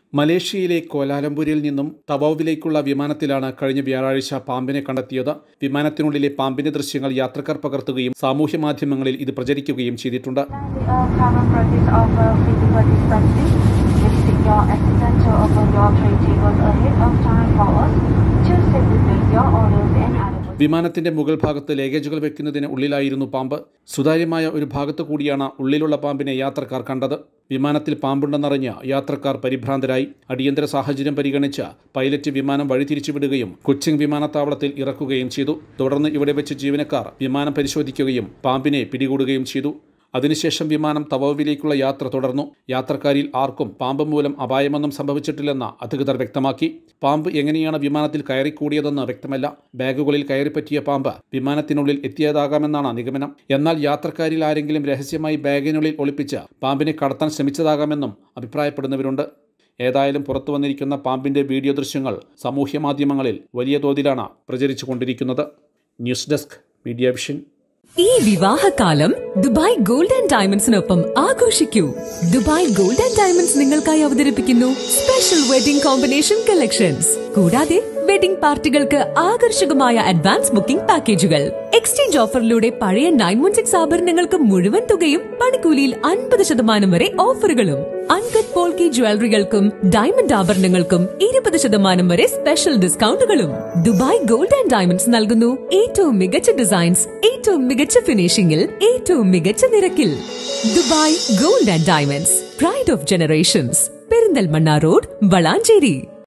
മലേഷ്യയിലെ കോലാലംപൂരിൽ നിന്നും തവോവിലേക്കുള്ള വിമാനത്തിലാണ് കഴിഞ്ഞ വ്യാഴാഴ്ച പാമ്പിനെ കണ്ടെത്തിയത് വിമാനത്തിനുള്ളിലെ പാമ്പിന്റെ ദൃശ്യങ്ങൾ യാത്രക്കാർ പകർത്തുകയും സാമൂഹ്യ മാധ്യമങ്ങളിൽ ഇത് പ്രചരിക്കുകയും ചെയ്തിട്ടുണ്ട് The uh, common practice of uh, physical distancing, lifting your assistant to open your tray tables ahead of time for us to safely place your orders and other വിമാനത്തിന്റെ മുകൾ ഭാഗത്ത് ലഗേജുകൾ വെക്കുന്നതിന് ഉള്ളിലായിരുന്നു പാമ്പ് സുതാര്യമായ ഒരു ഭാഗത്തു കൂടിയാണ് ഉള്ളിലുള്ള പാമ്പിനെ യാത്രക്കാർ കണ്ടത് വിമാനത്തിൽ പാമ്പുണ്ടെന്നറിഞ്ഞ് യാത്രക്കാർ പരിഭ്രാന്തരായി അടിയന്തര സാഹചര്യം പരിഗണിച്ച് പൈലറ്റ് വിമാനം വഴിതിരിച്ചുവിടുകയും കൊച്ചിൻ വിമാനത്താവളത്തിൽ ഇറക്കുകയും ചെയ്തു തുടർന്ന് ഇവിടെ വെച്ച് ജീവനക്കാർ വിമാനം പരിശോധിക്കുകയും പാമ്പിനെ പിടികൂടുകയും ചെയ്തു അതിനുശേഷം വിമാനം തവോവിലേക്കുള്ള യാത്ര തുടർന്നു യാത്രക്കാരിൽ ആർക്കും പാമ്പ് മൂലം അപായമൊന്നും സംഭവിച്ചിട്ടില്ലെന്ന് അധികൃതർ വ്യക്തമാക്കി പാമ്പ് എങ്ങനെയാണ് വിമാനത്തിൽ കയറിക്കൂടിയതെന്ന് വ്യക്തമല്ല ബാഗുകളിൽ കയറിപ്പറ്റിയ പാമ്പ് വിമാനത്തിനുള്ളിൽ എത്തിയതാകാമെന്നാണ് നിഗമനം എന്നാൽ യാത്രക്കാരിൽ ആരെങ്കിലും രഹസ്യമായി ബാഗിനുള്ളിൽ ഒളിപ്പിച്ച് പാമ്പിനെ കടത്താൻ ശ്രമിച്ചതാകാമെന്നും അഭിപ്രായപ്പെടുന്നവരുണ്ട് ഏതായാലും പുറത്തു വന്നിരിക്കുന്ന പാമ്പിന്റെ വീഡിയോ ദൃശ്യങ്ങൾ സാമൂഹ്യ മാധ്യമങ്ങളിൽ വലിയ തോതിലാണ് പ്രചരിച്ചുകൊണ്ടിരിക്കുന്നത് ന്യൂസ് ഡെസ്ക് മീഡിയ വിഷൻ ഈ വിവാഹകാലം ദുബായ് ഗോൾഡ് ആൻഡ് ഡയമണ്ട്സിനൊപ്പം ആഘോഷിക്കൂ ദുബായ് ഗോൾഡ് ആൻഡ് ഡയമണ്ട്സ് നിങ്ങൾക്കായി അവതരിപ്പിക്കുന്നു സ്പെഷ്യൽ വെഡിംഗ് കോമ്പിനേഷൻ കളക്ഷൻസ് കൂടാതെ വെഡിംഗ് പാർട്ടികൾക്ക് ആകർഷകമായ അഡ്വാൻസ് ബുക്കിംഗ് പാക്കേജുകൾ എക്സ്ചേഞ്ച് ഓഫറിലൂടെ പഴയ നയൻ വൺ സിക്സ് ആഭരണങ്ങൾക്ക് മുഴുവൻ തുകയും പണിക്കൂലിയിൽ അൻപത് ശതമാനം വരെ ഓഫറുകളും അൺകട്ട് പോൾക്കി ജ്വല്ലറികൾക്കും ഡയമണ്ട് ആഭരണങ്ങൾക്കും ഇരുപത് ശതമാനം വരെ സ്പെഷ്യൽ ഡിസ്കൗണ്ടുകളും ദുബായ് ഗോൾഡ് ആൻഡ് ഡയമണ്ട്സ് നൽകുന്നു ഏറ്റവും മികച്ച ഡിസൈൻസ് ഏറ്റവും മികച്ച ഫിനിഷിംഗിൽ ഏറ്റവും മികച്ച നിരക്കിൽ Dubai gold and diamonds pride of generations Perinthalmanna road Valanchery